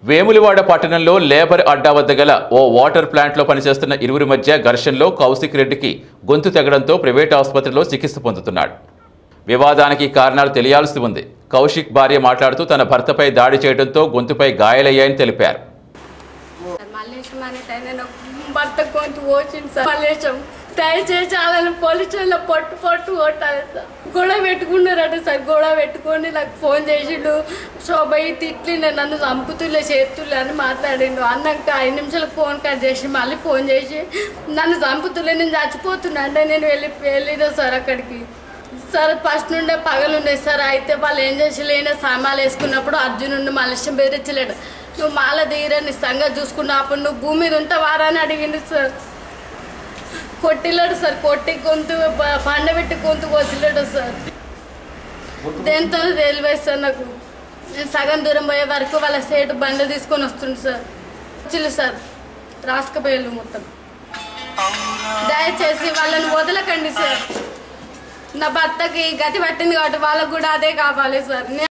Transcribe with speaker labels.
Speaker 1: వేములవాడ పట్టణంలో లేబర్ అడ్డా వద్ద గల ఓ వాటర్ ప్లాంట్లో పనిచేస్తున్న ఇరువురి మధ్య ఘర్షణలో కౌశిక్ రెడ్డికి గొంతు తెగడంతో ప్రైవేట్ ఆసుపత్రిలో చికిత్స పొందుతున్నాడు వివాదానికి కారణాలు తెలియాల్సి ఉంది కౌశిక్ భార్య మాట్లాడుతూ తన భర్తపై దాడి చేయడంతో గొంతుపై గాయాలయ్యాయని తెలిపారు
Speaker 2: మల్లేశం అనే టైం నేను భర్త కొంత ఓచింది సార్ మల్లేశం దయచేసి వాళ్ళని పోలీస్ స్టేషన్లో పొట్టు పొట్టు కొట్టాలి సార్ గొడవ పెట్టుకున్నారట సార్ గొడవ పెట్టుకొని నాకు ఫోన్ చేసిండు శోభయ్య తిట్లిండు నన్ను చంపుతులే చేతులే అని మాట్లాడిండు అన్నాక ఐదు నిమిషాలకు ఫోన్ కట్ చేసి మళ్ళీ ఫోన్ చేసి నన్ను చంపుతులే నేను చచ్చిపోతున్నా అంటే నేను వెళ్ళి వెళ్ళినా సార్ అక్కడికి సార్ ఫస్ట్ నుండే పగలు ఉండే సార్ అయితే వాళ్ళు ఏం చేసలేనా సామాన్లు వేసుకున్నప్పుడు అర్జున్ నుండి మలేషియం బెదిరించలేడు నువ్వు మాల తీరా నీ సంగతి చూసుకున్నప్పుడు నువ్వు భూమి మీద ఉంటావారా అని అడిగిండు సార్ కొట్టిలేడు సార్ కొట్టి గొంతు ప- పండబెట్టి గొంతు కోసిలేడు సార్ దేంతో తెలివై సార్ నాకు నేను సగం దూరం పోయే వరకు వాళ్ళ సేటు బండి తీసుకొని వస్తుంది సార్ వచ్చిల్లు సార్ రాసుకపోయారు మొత్తం దయచేసి వాళ్ళని వదలకండి సార్ నా భర్తకి గతి పట్టింది కాబట్టి వాళ్ళకు కూడా అదే కావాలి సార్